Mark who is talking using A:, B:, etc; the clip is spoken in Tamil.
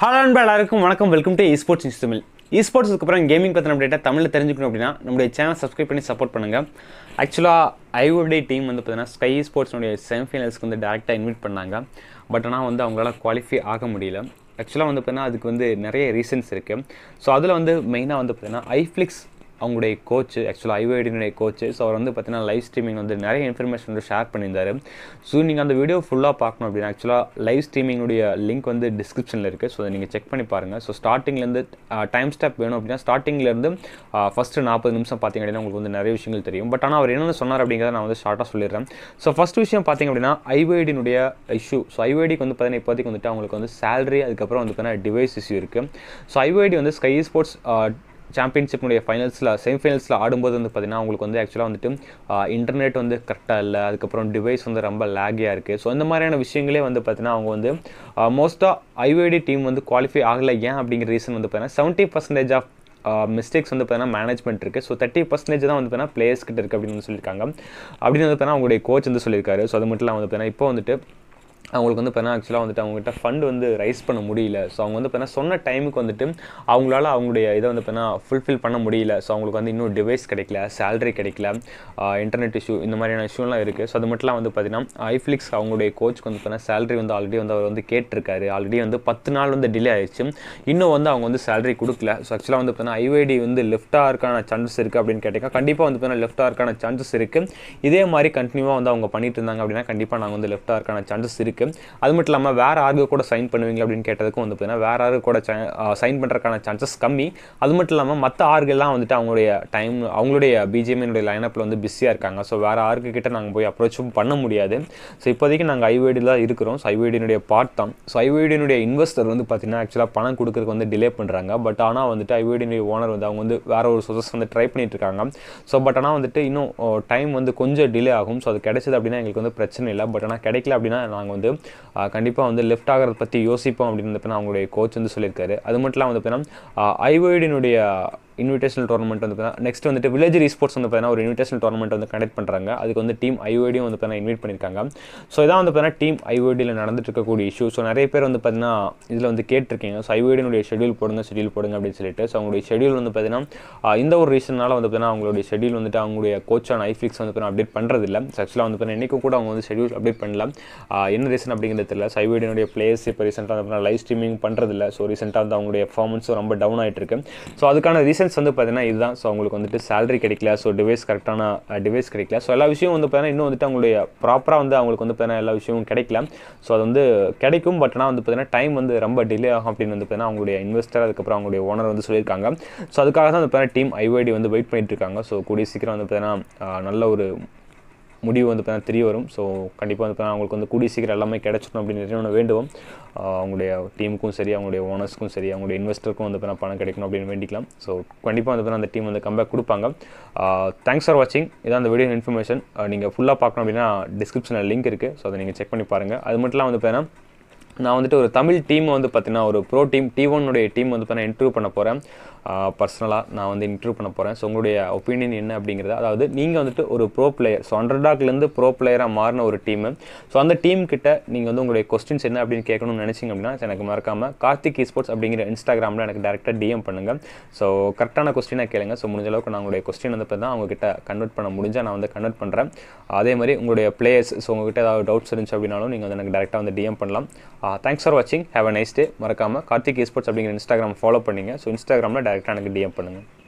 A: ஹலோ அன்பா எல்லாருக்கும் வணக்கம் welcome to esports news Tamil esportsக்கு அப்புறம் கேமிங் பற்றின அப்டேட்டை தமிழில் தெரிஞ்சுக்கணும் அப்படின்னா நம்மளுடைய சேனல் சப்ஸ்கிரைப் பண்ணி சப்போர்ட் பண்ணுங்கள் ஆக்சுவலாக ஐஓடி டீம் வந்து பார்த்தீங்கன்னா ஸ்கை ஸ்போர்ட்ஸ்னுடைய செமிஃபைனல்ஸ்க்கு வந்து டேரெக்டாக இன்வைட் பண்ணாங்க பட் ஆனால் வந்து அவங்களால குவாலிஃபை ஆக முடியல ஆக்சுவலாக வந்து பார்த்தீங்கன்னா அதுக்கு வந்து நிறைய ரீசன்ஸ் இருக்குது ஸோ அதில் வந்து மெயினாக வந்து பார்த்தீங்கன்னா ஐஃப்ளிக்ஸ் அவங்களுடைய கோச் ஆக்சுவலாக ஐஓடினுடைய கோச் ஸோ அவர் வந்து பார்த்தீங்கன்னா லைவ் ஸ்ட்ரீமிங் வந்து நிறைய இன்ஃபர்மேஷன் வந்து ஷேர் பண்ணியிருந்தாரு ஸோ நீங்கள் அந்த வீடியோ ஃபுல்லாக பார்க்கணும் அப்படின்னா ஆக்சுவலாக லைவ் ஸ்ட்ரீமிங்குடைய லிங்க் வந்து டிஸ்கிரிப்ஷனில் இருக்குது ஸோ அதை நீங்கள் செக் பண்ணி பாருங்கள் ஸோ ஸ்டார்டிங்லேருந்து டைம் ஸ்டெப் வேணும் அப்படின்னா ஸ்டார்டிங்லேருந்து ஃபஸ்ட்டு நாற்பது நிமிஷம் பார்த்தீங்க அப்படின்னா உங்களுக்கு வந்து நிறைய விஷயங்கள் தெரியும் பட் ஆனால் அவர் என்னென்ன சொன்னார் அப்படிங்கிறத நான் வந்து ஷார்ட்டாக சொல்லிடுறேன் ஸோ ஃபஸ்ட் விஷயம் பார்த்தீங்க அப்படின்னா ஐஓடினுடைய இஷ்யூ ஸோ ஐஓடிக்கு வந்து பார்த்தீங்கன்னா இப்போதைக்கு வந்துட்டு அவங்களுக்கு வந்து சேலரி அதுக்கப்புறம் வந்து பார்த்தீங்கன்னா டிவைஸ் இஷ்யூ இருக்குது ஸோ ஐஓடி வந்து ஸ்கை ஸ்போர்ட்ஸ் சாம்பியன்ஷிப்னுடைய ஃபைனல்ஸில் செமிஃபைனல்ஸில் ஆடும்போது வந்து பார்த்திங்கன்னா உங்களுக்கு வந்து ஆக்சுவலாக வந்துட்டு இன்டர்நெட் வந்து கரெக்டாக இல்லை அதுக்கப்புறம் டிவைஸ் வந்து ரொம்ப லேகியாக இருக்குது ஸோ இந்த மாதிரியான விஷயங்களே வந்து பார்த்திங்கன்னா அவங்க வந்து மோஸ்ட்டாக ஐஓடி டீம் வந்து குவாலிஃபை ஆகலை ஏன் அப்படிங்கிற ரீசன் வந்து பார்த்தீங்கன்னா செவன்ட்டி பர்சன்டேஜ் ஆஃப் மிஸ்டேக்ஸ் வந்து பார்த்தீங்கன்னா மேனேஜ்மெண்ட் இருக்குது ஸோ தேர்ட்டி பர்சன்டேஜ் தான் வந்து பார்த்தீங்கன்னா பிளேயர்ஸ் கிட்ட இருக்குது அப்படின்னு வந்து சொல்லியிருக்காங்க அப்படின்னு வந்து பார்த்தீங்கன்னா அவங்களுடைய கோச் வந்து சொல்லியிருக்காரு ஸோ அது மட்டும் இல்லாமல் வந்து பார்த்தீங்கன்னா இப்போ வந்துட்டு அவங்களுக்கு வந்து பார்த்தீங்கன்னா ஆக்சுவலாக வந்துட்டு அவங்ககிட்ட ஃபண்ட் வந்து ரைஸ் பண்ண முடியல ஸோ அவங்க வந்து பார்த்தீங்கன்னா சொன்ன டைமுக்கு வந்துட்டு அவங்களால அவங்களுடைய இதை வந்து பார்த்தீங்கன்னா ஃபுல்ஃபில் பண்ண முடியல ஸோ அவங்களுக்கு வந்து இன்னும் டிவைஸ் கிடைக்கல சேலரி கிடைக்கல இன்டர்நெட் இஷ்யூ இந்த மாதிரியான இஷ்யூலாம் இருக்குது ஸோ அது மட்டும் வந்து பார்த்தீங்கன்னா ஐஃப்ளிக்ஸ் அவங்களுடைய கோச்சுக்கு வந்து பார்த்தீங்கன்னா சேலரி வந்து ஆல்ரெடி வந்து அவர் வந்து கேட்டிருக்காரு ஆல்ரெடி வந்து பத்து நாள் வந்து டிலே ஆயிடுச்சு இன்னும் வந்து அவங்க வந்து சேலரி கொடுக்கல ஸோ ஆக்சுவலாக வந்து பார்த்தீங்கன்னா ஐஓடி வந்து லெஃப்டாக இருக்கான சான்சஸ் இருக்குது அப்படின்னு கேட்டிங்கன்னா கண்டிப்பாக வந்து பார்த்தீங்கன்னா லெஃப்டாக இருக்கான சான்சஸ் இருக்குது இதே மாதிரி கண்டினியூவாக வந்து அவங்க பண்ணிட்டு இருந்தாங்க அப்படின்னா கண்டிப்பாக நாங்கள் வந்து லெஃப்டாக இருக்கான சான்சஸ் இருக்குது அது மட்டும் இல்லாமல் வேறு ஆர்கு கூட சைன் பண்ணுவீங்க அப்படின்னு கேட்டதுக்கும் வந்து பார்த்தீங்கன்னா வேறு ஆர்கு கூட சைன் பண்ணுறதுக்கான சான்சஸ் கம்மி அது மட்டும் இல்லாமல் மற்ற ஆர்கெல்லாம் வந்துட்டு அவங்களுடைய டைம் அவங்களுடைய பிஜிஎம்னுடைய லைனப்பில் வந்து பிஸியாக இருக்காங்க ஸோ வேறு ஆர்கு கிட்ட நாங்கள் போய் அப்ரோச்சும் பண்ண முடியாது ஸோ இப்போதைக்கு நாங்கள் ஐஓடி தான் இருக்கிறோம் ஸோ ஐஓடினுடைய பார்ட் தான் ஸோ ஐஓடினுடைய இன்வெஸ்டர் வந்து பார்த்தீங்கன்னா ஆக்சுவலாக பணம் கொடுக்கறதுக்கு வந்து டிலே பண்ணுறாங்க பட் ஆனால் வந்துட்டு ஐஓடினுடைய ஓனர் வந்து அவங்க வந்து வேறு ஒரு சோர்சஸ் வந்து ட்ரை பண்ணிட்டு இருக்காங்க ஸோ பட் ஆனால் வந்துட்டு இன்னும் டைம் வந்து கொஞ்சம் டிலே ஆகும் ஸோ அது கிடைச்சது அப்படின்னா எங்களுக்கு வந்து பிரச்சனை இல்லை பட் ஆனால் கிடைக்கல அப்படின்னா நாங்கள் வந்து கண்டிப்பாக வந்து லெஃப்ட் ஆகிறத பற்றி யோசிப்போம் அப்படின்னு வந்து அவங்களுடைய கோச் வந்து சொல்லியிருக்காரு அது மட்டும் இல்லாமல் வந்து பார்த்தீங்கன்னா ஐஓடினுடைய இன்விடேஷனல் டோர்னமெண்ட் வந்து பார்த்தீங்கன்னா நெக்ஸ்ட் வந்துட்டு வில்லேஜ் ஸ்போர்ட்ஸ் வந்து பார்த்தீங்கன்னா ஒரு இன்விடேஷனல் டோர்னமெண்ட் வந்து கண்டக்ட் பண்ணுறாங்க அதுக்கு வந்து டீம் ஐஓடியும் வந்து பார்த்தீங்கன்னா இன்வைட் பண்ணியிருக்காங்க ஸோ இதான் வந்து பார்த்தீங்கன்னா டீம் ஐஓடியில் நடந்துட்டு இருக்கக்கூடிய இஷ்யூ ஸோ நிறைய பேர் வந்து பார்த்தீங்கன்னா இதில் வந்து கேட்டிருக்கீங்க ஸோ ஐஓடினுடைய ஷெடியூல் போடுங்க ஷெடியூல் போடுங்க அப்படின்னு சொல்லிட்டு ஸோ அவங்களுடைய ஷெடியூல் வந்து பார்த்தீங்கன்னா இந்த ஒரு ரீசனால வந்து பார்த்தீங்கன்னா அவங்களுடைய ஷெடியூல் வந்துட்டு அவங்களுடைய கோச்சான ஐஃபிக்ஸ் வந்து பார்த்தீங்கன்னா அப்டேட் பண்ணுறது இல்லை ஸோ ஆக்சுவலாக வந்து பார்த்தீங்கன்னா இன்றைக்கும் கூட அவங்க வந்து ஷெடியூல் அப்டேட் பண்ணலாம் என்ன ரீசன் அப்படிங்கிறது தெரியல ஸோ ஐஓடினுடைய பிளேயர்ஸ் இப்போ ரீசெண்டாக வந்து லைவ் ஸ்ட்ரீமிங் பண்ணுறது இல்லை ஸோ ரீசெண்டாக வந்து அவங்களுடைய பர்ஃபார்மன்ஸும் ரொம்ப டவுன் ஆகிட்டு இருக்கு ஸோ அதுக்கான ரீசன்ஸ் வந்து பார்த்தீங்கன்னா இதுதான் ஸோ அவங்களுக்கு வந்துட்டு சேலரி கிடைக்கல ஸோ டிவைஸ் கரெக்டான டிவைஸ் கிடைக்கல ஸோ எல்லா விஷயம் வந்து பார்த்தீங்கன்னா இன்னும் வந்துட்டு அவங்களுடைய ப்ராப்பராக வந்து அவங்களுக்கு வந்து பார்த்தீங்கன்னா எல்லா விஷயமும் கிடைக்கல ஸோ அது வந்து கிடைக்கும் பட் ஆனால் வந்து பார்த்தீங்கன்னா டைம் வந்து ரொம்ப டிலே ஆகும் அப்படின்னு வந்து பார்த்தீங்கன்னா அவங்களுடைய இன்வெஸ்டர் அதுக்கப்புறம் அவங்களுடைய ஓனர் வந்து சொல்லியிருக்காங்க ஸோ அதுக்காக தான் வந்து பார்த்தீங்கன்னா டீம் ஐஓடி வந்து வெயிட் பண்ணிட்டு இருக்காங்க ஸோ கூடிய சீக்கிரம் வந்து பார்த்தீங்கன்னா நல்ல ஒரு முடிவு வந்து பார்த்தீங்கன்னா தெரிய வரும் ஸோ கண்டிப்பாக வந்து பார்த்தீங்கன்னா அவங்களுக்கு வந்து கூடிய சீக்கிரம் எல்லாமே கிடச்சிடும் அப்படின்னு நிறுவனம் வேண்டுவோம் அவங்களுடைய டீமுக்கும் சரி அவங்களுடைய ஓனர்ஸ்க்கும் சரி அவங்களுடைய இன்வெஸ்டருக்கும் வந்து பார்த்தீங்கன்னா பணம் கிடைக்கணும் அப்படின்னு வேண்டிக்கலாம் ஸோ கண்டிப்பாக வந்து பார்த்தீங்கன்னா அந்த டீம் வந்து கம்பேக் கொடுப்பாங்க தேங்க்ஸ் ஃபார் வாட்சிங் இதான் அந்த வீடியோ இன்ஃபர்மேஷன் நீங்கள் ஃபுல்லாக பார்க்கணும் அப்படின்னா டிஸ்கிரிப்ஷனில் லிங்க் இருக்குது ஸோ அதை நீங்கள் செக் பண்ணி பாருங்கள் அது மட்டும் இல்லாமல் வந்து பார்த்தீங்கன்னா நான் வந்துட்டு ஒரு தமிழ் டீம் வந்து பார்த்தீங்கன்னா ஒரு ப்ரோ டீம் டி ஒன்னுடைய டீம் வந்து பார்த்தீங்கன்னா இன்டர்வியூ பண்ண போகிறேன் பர்சனலாக நான் வந்து இன்டர்வியூ பண்ண போகிறேன் ஸோ உங்களுடைய ஒப்பீனியன் என்ன அப்படிங்கிறது அதாவது நீங்கள் வந்துட்டு ஒரு ப்ரோ பிளேயர் ஸோ அண்டர் டாக்லேருந்து ப்ரோ பிளேயராக மாறின ஒரு டீமு ஸோ அந்த டீம் கிட்ட நீங்கள் வந்து உங்களுடைய கொஸ்டின்ஸ் என்ன அப்படின்னு கேட்கணும்னு நினச்சிங்க அப்படின்னா எனக்கு மறக்காமல் கார்த்திக் ஸ்போர்ட்ஸ் அப்படிங்கிற இன்ஸ்டாகிராமில் எனக்கு டேரெக்டாக டிஎம் பண்ணுங்கள் ஸோ கரெக்டான கொஸ்டினாக கேளுங்க ஸோ முடிஞ்ச அளவுக்கு நான் உங்களுடைய கொஸ்டின் வந்து தான் அவங்ககிட்ட கன்வெர்ட் பண்ண முடிஞ்சால் நான் வந்து கன்வெர்ட் பண்ணுறேன் அதே மாதிரி உங்களுடைய பிளேயர்ஸ் ஸோ உங்ககிட்ட ஏதாவது டவுட்ஸ் இருந்துச்சு அப்படின்னாலும் நீங்கள் வந்து எனக்கு டேரெக்டாக வந்து டிஎம் பண்ணலாம் தேங்க்ஸ் ஃபார் வாட்சிங் ஹேவ் அ நைஸ் டே மறக்காமல் கார்த்திக் ஸ்போர்ட்ஸ் அப்படிங்கிற இன்ஸ்டாகிராம் ஃபாலோ பண்ணிங்க ஸோ இன்ஸ்டாகிராமில் டேரெக்டாக எனக்கு டிஎம் பண்ணுங்கள்